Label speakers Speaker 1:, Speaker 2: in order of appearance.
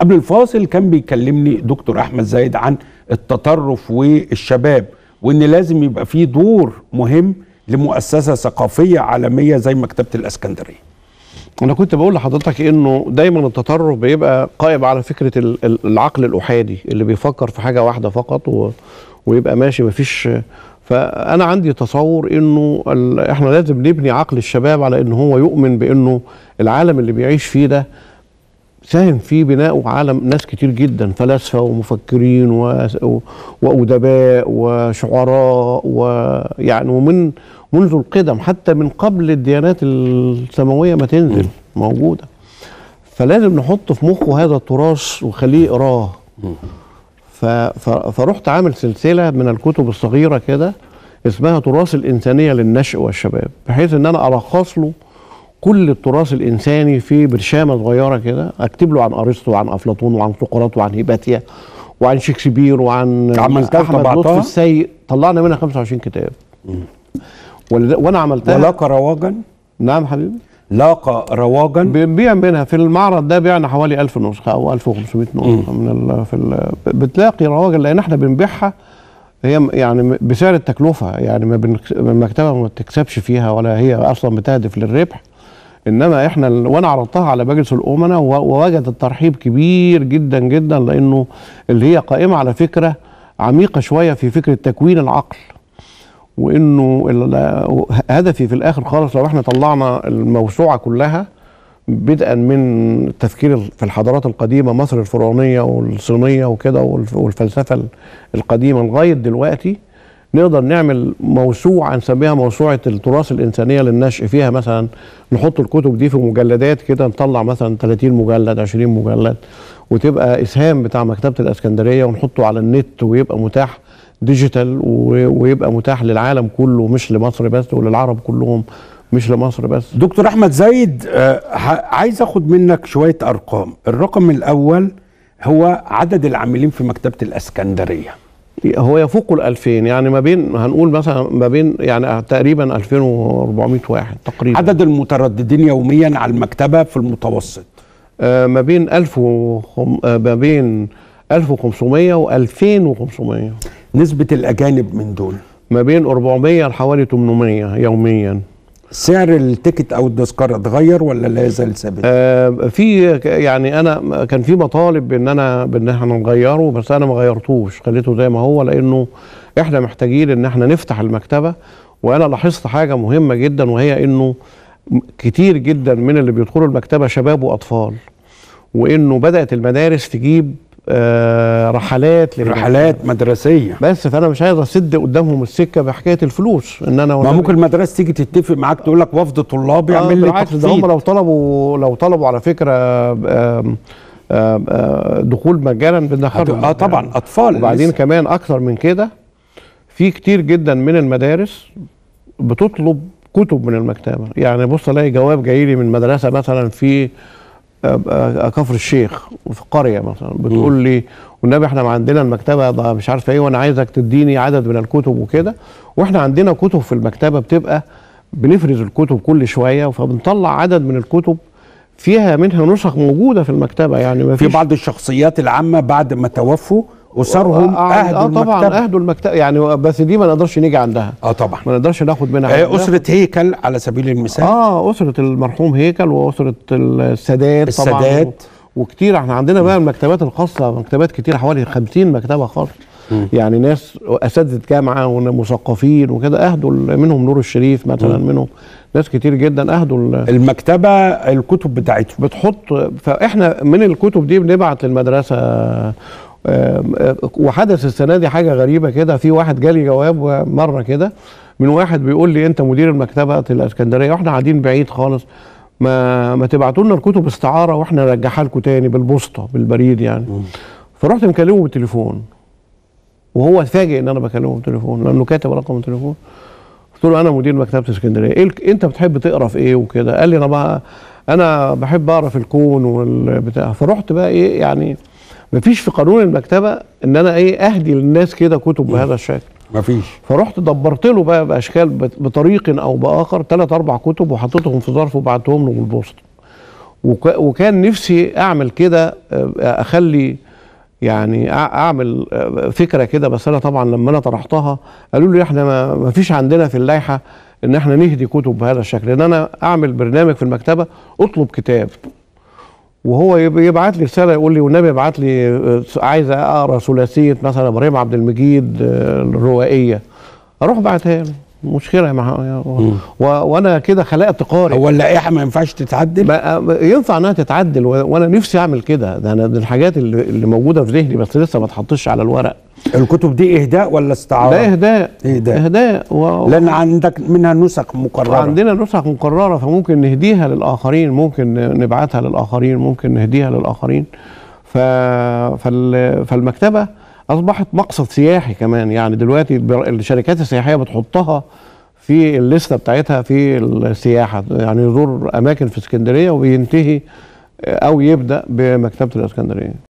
Speaker 1: قبل الفاصل كان بيكلمني دكتور احمد زايد عن التطرف والشباب وان لازم يبقى فيه دور مهم لمؤسسه ثقافيه عالميه زي مكتبه الاسكندريه
Speaker 2: انا كنت بقول لحضرتك انه دايما التطرف بيبقى قائم على فكره ال- ال- العقل الاحادي اللي بيفكر في حاجه واحده فقط و... ويبقى ماشي مفيش فانا عندي تصور انه ال... احنا لازم نبني عقل الشباب على ان هو يؤمن بانه العالم اللي بيعيش فيه ده ساهم في بناء عالم ناس كتير جدا فلاسفه ومفكرين و... و... وادباء وشعراء ويعني ومن منذ القدم حتى من قبل الديانات السماويه ما تنزل موجوده فلازم نحط في مخه هذا التراث وخليه يقراه ف... ف... فرحت عامل سلسله من الكتب الصغيره كده اسمها تراث الانسانيه للنشء والشباب بحيث ان انا الخص له كل التراث الانساني في برشامه صغيره كده اكتب له عن ارسطو وعن افلاطون وعن سقراط وعن هيباتيا وعن شكسبير وعن
Speaker 1: عملتها
Speaker 2: احمد
Speaker 1: وطبعتها؟
Speaker 2: لطفي السيء طلعنا منها 25 كتاب ولذا- وانا عملتها
Speaker 1: ولاقى رواجا
Speaker 2: نعم حبيبي
Speaker 1: لاقى رواجا
Speaker 2: بنبيع منها في المعرض ده بعنا حوالي 1000 نسخه او 1500 نسخه من ال في ال بتلاقي رواجل لان احنا بنبيعها هي م- يعني م- بسعر التكلفه يعني ما بنكس- المكتبه ما بتكسبش فيها ولا هي اصلا بتهدف للربح انما احنا ال- وانا عرضتها على مجلس الامناء و- ووجدت ترحيب كبير جدا جدا لانه اللي هي قائمه على فكره عميقه شويه في فكره تكوين العقل وانه ال- هدفي في الاخر خالص لو احنا طلعنا الموسوعه كلها بدءا من التفكير في الحضارات القديمه مصر الفرعونيه والصينيه وكده والف- والفلسفه ال- القديمه لغايه دلوقتي نقدر نعمل موسوعه نسميها موسوعه التراث الانسانيه للنشء فيها مثلا نحط الكتب دي في مجلدات كده نطلع مثلا 30 مجلد 20 مجلد وتبقى اسهام بتاع مكتبه الاسكندريه ونحطه على النت ويبقى متاح ديجيتال و- ويبقى متاح للعالم كله مش لمصر بس وللعرب كلهم مش لمصر بس
Speaker 1: دكتور احمد زايد آه، ه- عايز اخد منك شويه ارقام الرقم الاول هو عدد العاملين في مكتبه الاسكندريه
Speaker 2: هو يفوق ال 2000 يعني ما بين هنقول مثلا ما بين يعني تقريبا 2400 واحد تقريبا
Speaker 1: عدد المترددين يوميا على المكتبه في المتوسط
Speaker 2: آه ما بين 1000 وخم... آه ما بين 1500 و 2500
Speaker 1: نسبه الاجانب من دول
Speaker 2: ما بين 400 لحوالي 800 يوميا
Speaker 1: سعر التيكت او التذكره اتغير ولا لا يزال ثابت؟
Speaker 2: آه في ك- يعني انا كان في مطالب بان انا بان احنا نغيره بس انا ما غيرتوش خليته زي ما هو لانه احنا محتاجين ان احنا نفتح المكتبه وانا لاحظت حاجه مهمه جدا وهي انه م- كتير جدا من اللي بيدخلوا المكتبه شباب واطفال وانه بدات المدارس تجيب آه رحلات للمكتبة.
Speaker 1: رحلات مدرسيه
Speaker 2: بس فانا مش عايز اسد قدامهم السكه بحكايه الفلوس ان انا
Speaker 1: ما ممكن المدرسه تيجي تتفق معاك تقول لك وفد طلاب
Speaker 2: آه
Speaker 1: يعمل لي
Speaker 2: بالعكس ده هم
Speaker 1: تخفيض
Speaker 2: لو طلبوا لو طلبوا على فكره آم، آم، آم، دخول مجانا بندخلهم
Speaker 1: اه طبعا اطفال
Speaker 2: وبعدين
Speaker 1: لسه.
Speaker 2: كمان اكثر من كده في كتير جدا من المدارس بتطلب كتب من المكتبه يعني بص الاقي جواب جاي لي من مدرسه مثلا في آه، آه، كفر الشيخ في قريه مثلا بتقول لي والنبي احنا ما عندنا المكتبه ده مش عارف ايه وانا عايزك تديني عدد من الكتب وكده واحنا عندنا كتب في المكتبه بتبقى بنفرز الكتب كل شويه فبنطلع عدد من الكتب فيها منها نسخ موجوده في المكتبه يعني ما
Speaker 1: في
Speaker 2: فيش
Speaker 1: بعض الشخصيات العامه بعد ما توفوا اسرهم
Speaker 2: اه,
Speaker 1: اهدوا
Speaker 2: آه طبعا
Speaker 1: المكتبه
Speaker 2: اهدوا المكتبه يعني بس دي ما نقدرش نيجي عندها
Speaker 1: اه طبعا
Speaker 2: ما نقدرش ناخد منها
Speaker 1: آه
Speaker 2: حاجة.
Speaker 1: اسره هيكل على سبيل المثال
Speaker 2: اه اسره المرحوم هيكل واسره السادات طبعا
Speaker 1: السادات.
Speaker 2: وكتير احنا عندنا بقى المكتبات الخاصه مكتبات كتير حوالي 50 مكتبه خاصه يعني ناس اساتذه جامعه ومثقفين وكده اهدوا ال- منهم نور الشريف مثلا منهم ناس كتير جدا اهدوا ال-
Speaker 1: المكتبه الكتب بتاعتهم
Speaker 2: بتحط فاحنا من الكتب دي بنبعت للمدرسه آم، آم، وحدث السنه دي حاجه غريبه كده في واحد جالي جواب مره كده من واحد بيقول لي انت مدير المكتبه الاسكندريه واحنا قاعدين بعيد خالص ما ما تبعتوا لنا الكتب استعاره واحنا نرجعها لكم تاني بالبوسطه بالبريد يعني فرحت مكلمه بالتليفون وهو اتفاجئ ان انا بكلمه بالتليفون لانه كاتب رقم التليفون قلت له انا مدير مكتبه اسكندريه ايه الك- انت بتحب تقرا في ايه وكده قال لي انا بقى انا بحب اقرا في الكون والبتاع فرحت بقى ايه يعني مفيش في قانون المكتبه ان انا ايه اهدي للناس كده كتب بهذا الشكل
Speaker 1: مفيش
Speaker 2: فرحت دبرت له بقى باشكال بط- بطريق او باخر ثلاث اربع كتب وحطيتهم في ظرف وبعتهم له بالبوسطه وك وكان نفسي اعمل كده آه، اخلي يعني أع- اعمل آه، فكره كده بس انا طبعا لما انا طرحتها قالوا لي احنا ما ما فيش عندنا في اللائحه ان احنا نهدي كتب بهذا الشكل ان انا اعمل برنامج في المكتبه اطلب كتاب وهو يب- يبعت لي رساله يقول لي والنبي ابعت لي آه، عايز اقرا ثلاثيه مثلا ابراهيم عبد المجيد آه، الروائيه اروح بعتها له مشكله مع و... وانا كده خلقت قارئ
Speaker 1: هو اللائحه ما ينفعش تتعدل
Speaker 2: ما ينفع انها تتعدل و- وانا نفسي اعمل كده ده انا دي الحاجات اللي, اللي موجوده في ذهني بس لسه ما اتحطش على الورق
Speaker 1: الكتب دي اهداء ولا استعاره
Speaker 2: ده اهداء
Speaker 1: إهداء.
Speaker 2: اهداء و...
Speaker 1: لان عندك منها نسخ مقرره
Speaker 2: عندنا نسخ مكرره فممكن نهديها للاخرين ممكن نبعتها للاخرين ممكن نهديها للاخرين ف... فال... فالمكتبه اصبحت مقصد سياحي كمان يعني دلوقتي البر- الشركات السياحيه بتحطها في الليسته بتاعتها في السياحه يعني يزور اماكن في اسكندريه وبينتهي او يبدا بمكتبه الاسكندريه